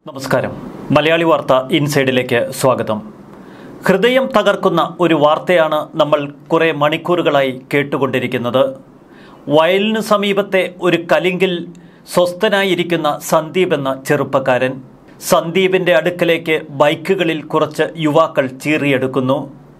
നമസ്കാരം മലയാളി വാർത്ത ഇൻസൈഡിലേക്ക് സ്വാഗതം ഹൃദയം തകർക്കുന്ന ഒരു വാർത്തയാണ് നമ്മൾ കുറേ മണിക്കൂറുകളായി കേട്ടുകൊണ്ടിരിക്കുന്നത് വയലിനു സമീപത്തെ ഒരു കലിങ്കിൽ സ്വസ്ഥനായിരിക്കുന്ന സന്ദീപ് എന്ന ചെറുപ്പക്കാരൻ സന്ദീപിൻ്റെ അടുക്കലേക്ക് ബൈക്കുകളിൽ കുറച്ച് യുവാക്കൾ ചീറിയെടുക്കുന്നു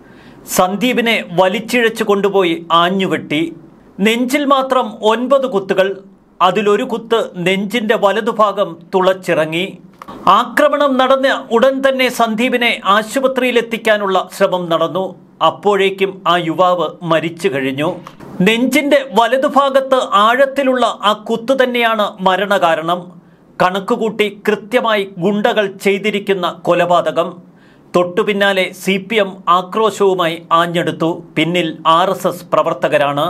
സന്ദീപിനെ വലിച്ചിഴച്ചു കൊണ്ടുപോയി ആഞ്ഞുവെട്ടി നെഞ്ചിൽ മാത്രം ഒൻപത് കുത്തുകൾ അതിലൊരു കുത്ത് നെഞ്ചിന്റെ വലതുഭാഗം തുളച്ചിറങ്ങി ആക്രമണം നടന്ന ഉടൻ തന്നെ സന്ദീപിനെ ആശുപത്രിയിലെത്തിക്കാനുള്ള ശ്രമം നടന്നു അപ്പോഴേക്കും ആ യുവാവ് മരിച്ചു കഴിഞ്ഞു നെഞ്ചിന്റെ വലതുഭാഗത്ത് ആഴത്തിലുള്ള ആ കുത്ത് തന്നെയാണ് മരണകാരണം കണക്കുകൂട്ടി കൃത്യമായി ഗുണ്ടകൾ ചെയ്തിരിക്കുന്ന കൊലപാതകം തൊട്ടുപിന്നാലെ സി പി എം ആക്രോശവുമായി ആഞ്ഞെടുത്തു പിന്നിൽ ആർ എസ് എസ് പ്രവർത്തകരാണ്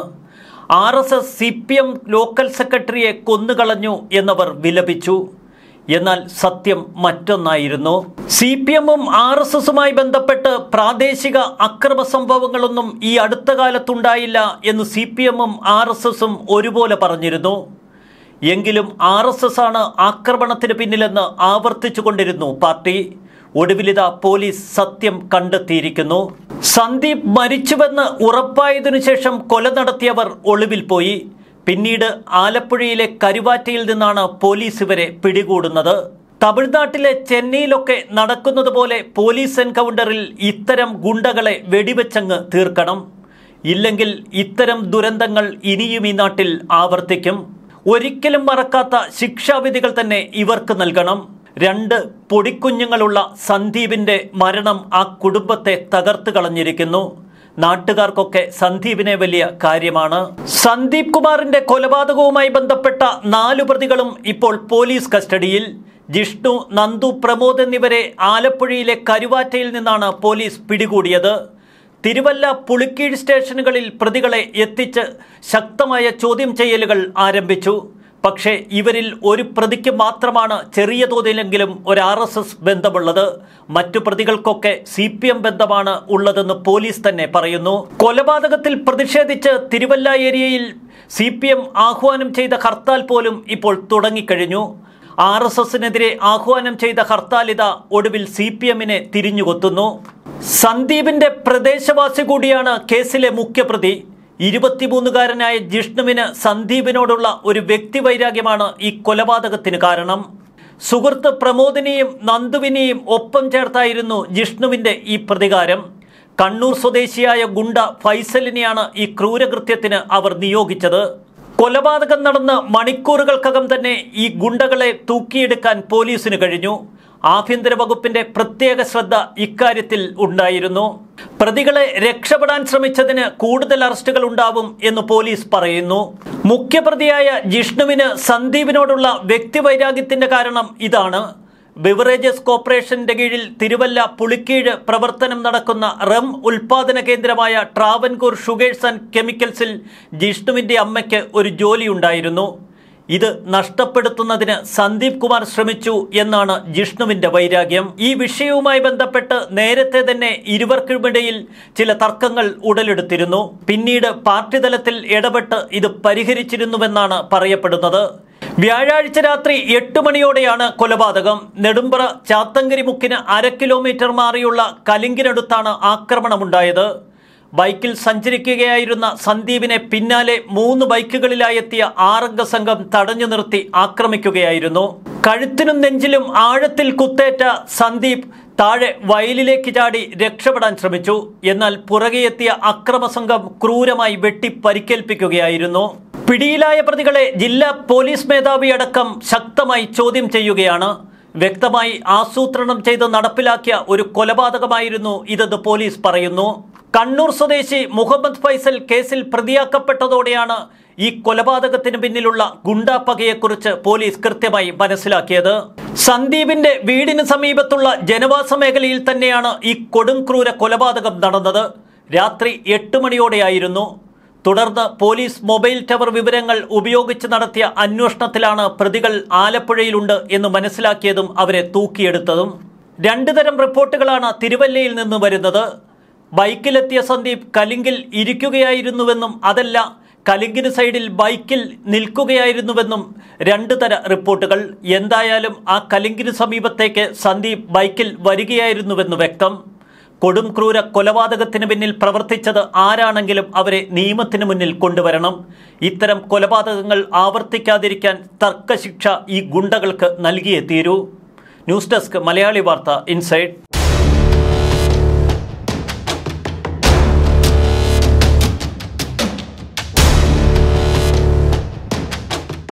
R S S C P M local സെക്രട്ടറിയെ കൊന്നുകളഞ്ഞു എന്നവർ വിലപിച്ചു എന്നാൽ സത്യം മറ്റൊന്നായിരുന്നു സി പി എമ്മും ആർ എസ് എസുമായി ബന്ധപ്പെട്ട് പ്രാദേശിക അക്രമ സംഭവങ്ങളൊന്നും ഈ അടുത്ത കാലത്തുണ്ടായില്ല എന്ന് സി പി എമ്മും ആർ എസ് എസും ഒരുപോലെ പറഞ്ഞിരുന്നു എങ്കിലും ആർ എസ് എസ് ആണ് ആക്രമണത്തിന് പിന്നിലെന്ന് ആവർത്തിച്ചു കൊണ്ടിരുന്നു പാർട്ടി ഒടുവിലിത പോലീസ് സത്യം കണ്ടെത്തിയിരിക്കുന്നു സന്ദീപ് മരിച്ചുവെന്ന് ഉറപ്പായതിനു ശേഷം കൊല നടത്തിയവർ ഒളിവിൽ പോയി പിന്നീട് ആലപ്പുഴയിലെ കരുവാറ്റയിൽ നിന്നാണ് പോലീസ് ഇവരെ പിടികൂടുന്നത് തമിഴ്നാട്ടിലെ ചെന്നൈയിലൊക്കെ നടക്കുന്നത് പോലെ പോലീസ് എൻകൗണ്ടറിൽ ഇത്തരം ഗുണ്ടകളെ വെടിവെച്ചങ്ങ് തീർക്കണം ഇല്ലെങ്കിൽ ഇത്തരം ദുരന്തങ്ങൾ ഇനിയും ഈ നാട്ടിൽ ആവർത്തിക്കും ഒരിക്കലും മറക്കാത്ത ശിക്ഷാവിധികൾ തന്നെ ഇവർക്ക് നൽകണം രണ്ട് പൊടിക്കുഞ്ഞുങ്ങളുള്ള സന്ദീപിന്റെ മരണം ആ കുടുംബത്തെ തകർത്ത് കളഞ്ഞിരിക്കുന്നു നാട്ടുകാർക്കൊക്കെ സന്ദീപിനെ വലിയ കാര്യമാണ് സന്ദീപ് കുമാറിന്റെ കൊലപാതകവുമായി ബന്ധപ്പെട്ട നാലു പ്രതികളും ഇപ്പോൾ പോലീസ് കസ്റ്റഡിയിൽ ജിഷ്ണു നന്ദു പ്രമോദ് എന്നിവരെ ആലപ്പുഴയിലെ കരുവാറ്റയിൽ നിന്നാണ് പോലീസ് പിടികൂടിയത് തിരുവല്ല പുളിക്കീഴ് സ്റ്റേഷനുകളിൽ പ്രതികളെ എത്തിച്ച് ശക്തമായ ചോദ്യം ചെയ്യലുകൾ ആരംഭിച്ചു പക്ഷേ ഇവരിൽ ഒരു പ്രതിക്ക് മാത്രമാണ് ചെറിയ തോതിലെങ്കിലും ഒരു ആർ എസ് എസ് ബന്ധമുള്ളത് മറ്റു പ്രതികൾക്കൊക്കെ സി പി എം ബന്ധമാണ് ഉള്ളതെന്ന് പോലീസ് തന്നെ പറയുന്നു കൊലപാതകത്തിൽ പ്രതിഷേധിച്ച് തിരുവല്ല ഏരിയയിൽ സി പി എം ആഹ്വാനം ചെയ്ത ഹർത്താൽ പോലും ഇപ്പോൾ തുടങ്ങിക്കഴിഞ്ഞു ആർ എസ് എസിനെതിരെ ആഹ്വാനം ചെയ്ത ഹർത്താലിത ഒടുവിൽ സി പി എമ്മിനെ തിരിഞ്ഞുകൊത്തുന്നു സന്ദീപിന്റെ പ്രദേശവാസി കൂടിയാണ് കേസിലെ മുഖ്യപ്രതി ഇരുപത്തിമൂന്നുകാരനായ ജിഷ്ണുവിന് സന്ദീപിനോടുള്ള ഒരു വ്യക്തിവൈരാഗ്യമാണ് ഈ കൊലപാതകത്തിന് കാരണം സുഹൃത്ത് പ്രമോദിനെയും നന്ദുവിനെയും ഒപ്പം ചേർത്തായിരുന്നു ജിഷ്ണുവിന്റെ ഈ പ്രതികാരം കണ്ണൂർ സ്വദേശിയായ ഗുണ്ട ഫൈസലിനെയാണ് ഈ ക്രൂരകൃത്യത്തിന് അവർ നിയോഗിച്ചത് കൊലപാതകം നടന്ന് മണിക്കൂറുകൾക്കകം തന്നെ ഈ ഗുണ്ടകളെ തൂക്കിയെടുക്കാൻ പോലീസിന് കഴിഞ്ഞു ആഭ്യന്തര വകുപ്പിന്റെ പ്രത്യേക ശ്രദ്ധ ഇക്കാര്യത്തിൽ ഉണ്ടായിരുന്നു പ്രതികളെ രക്ഷപ്പെടാൻ ശ്രമിച്ചതിന് കൂടുതൽ അറസ്റ്റുകൾ ഉണ്ടാവും എന്ന് പോലീസ് പറയുന്നു മുഖ്യപ്രതിയായ ജിഷ്ണുവിന് സന്ദീപിനോടുള്ള വ്യക്തിവൈരാഗ്യത്തിന്റെ കാരണം ഇതാണ് ബിവറേജസ് കോർപ്പറേഷന്റെ കീഴിൽ തിരുവല്ല പുളിക്കീഴ് പ്രവർത്തനം നടക്കുന്ന റം ഉൽപാദന കേന്ദ്രമായ ട്രാവൻകൂർ ഷുഗേഴ്സ് ആൻഡ് കെമിക്കൽസിൽ ജിഷ്ണുവിന്റെ അമ്മയ്ക്ക് ഒരു ജോലിയുണ്ടായിരുന്നു ഇത് നഷ്ടപ്പെടുത്തുന്നതിന് സന്ദീപ് കുമാർ ശ്രമിച്ചു എന്നാണ് ജിഷ്ണുവിന്റെ വൈരാഗ്യം ഈ വിഷയവുമായി ബന്ധപ്പെട്ട് നേരത്തെ തന്നെ ഇരുവർക്കുമിടയിൽ ചില തർക്കങ്ങൾ ഉടലെടുത്തിരുന്നു പിന്നീട് പാർട്ടി തലത്തിൽ ഇടപെട്ട് ഇത് പരിഹരിച്ചിരുന്നുവെന്നാണ് പറയപ്പെടുന്നത് വ്യാഴാഴ്ച രാത്രി എട്ട് മണിയോടെയാണ് കൊലപാതകം നെടുമ്പ്ര ചാത്തങ്കരി മുക്കിന് അര കിലോമീറ്റർ മാറിയുള്ള കലിങ്കിനടുത്താണ് ആക്രമണമുണ്ടായത് ബൈക്കിൽ സഞ്ചരിക്കുകയായിരുന്ന സന്ദീപിനെ പിന്നാലെ മൂന്ന് ബൈക്കുകളിലായി എത്തിയ ആറംഗ സംഘം തടഞ്ഞു നിർത്തി ആക്രമിക്കുകയായിരുന്നു കഴുത്തിനും നെഞ്ചിലും ആഴത്തിൽ കുത്തേറ്റ സന്ദീപ് താഴെ വയലിലേക്ക് ചാടി രക്ഷപ്പെടാൻ ശ്രമിച്ചു എന്നാൽ പുറകെ എത്തിയ അക്രമ സംഘം ക്രൂരമായി വെട്ടി പരിക്കേൽപ്പിക്കുകയായിരുന്നു പിടിയിലായ പ്രതികളെ ജില്ലാ പോലീസ് മേധാവി അടക്കം ശക്തമായി ചോദ്യം ചെയ്യുകയാണ് വ്യക്തമായി ആസൂത്രണം ചെയ്ത് നടപ്പിലാക്കിയ ഒരു കൊലപാതകമായിരുന്നു ഇതെന്ന് പോലീസ് പറയുന്നു കണ്ണൂർ സ്വദേശി മുഹമ്മദ് ഫൈസൽ കേസിൽ പ്രതിയാക്കപ്പെട്ടതോടെയാണ് ഈ കൊലപാതകത്തിന് പിന്നിലുള്ള ഗുണ്ടാപ്പകയെക്കുറിച്ച് പോലീസ് കൃത്യമായി മനസ്സിലാക്കിയത് സന്ദീപിന്റെ വീടിന് സമീപത്തുള്ള ജനവാസ മേഖലയിൽ തന്നെയാണ് ഈ കൊടുംക്രൂര കൊലപാതകം നടന്നത് രാത്രി എട്ട് മണിയോടെയായിരുന്നു തുടർന്ന് പോലീസ് മൊബൈൽ ടവർ വിവരങ്ങൾ ഉപയോഗിച്ച് നടത്തിയ അന്വേഷണത്തിലാണ് പ്രതികൾ ആലപ്പുഴയിലുണ്ട് എന്ന് മനസ്സിലാക്കിയതും അവരെ തൂക്കിയെടുത്തതും രണ്ടു തരം റിപ്പോർട്ടുകളാണ് തിരുവല്ലയിൽ നിന്ന് വരുന്നത് ബൈക്കിലെത്തിയ സന്ദീപ് കലിങ്കിൽ ഇരിക്കുകയായിരുന്നുവെന്നും അതല്ല കലിങ്കിന് സൈഡിൽ ബൈക്കിൽ നിൽക്കുകയായിരുന്നുവെന്നും രണ്ട് തര റിപ്പോർട്ടുകൾ എന്തായാലും ആ കലിങ്കിന് സമീപത്തേക്ക് സന്ദീപ് ബൈക്കിൽ വരികയായിരുന്നുവെന്ന് വ്യക്തം കൊടും ക്രൂര കൊലപാതകത്തിന് പിന്നിൽ പ്രവർത്തിച്ചത് ആരാണെങ്കിലും അവരെ നിയമത്തിന് മുന്നിൽ കൊണ്ടുവരണം ഇത്തരം കൊലപാതകങ്ങൾ ആവർത്തിക്കാതിരിക്കാൻ തർക്കശിക്ഷ ഈ ഗുണ്ടകൾക്ക് നൽകിയേ തീരൂ ന്യൂസ് ഡെസ്ക് മലയാളി വാർത്ത ഇൻസൈഡ്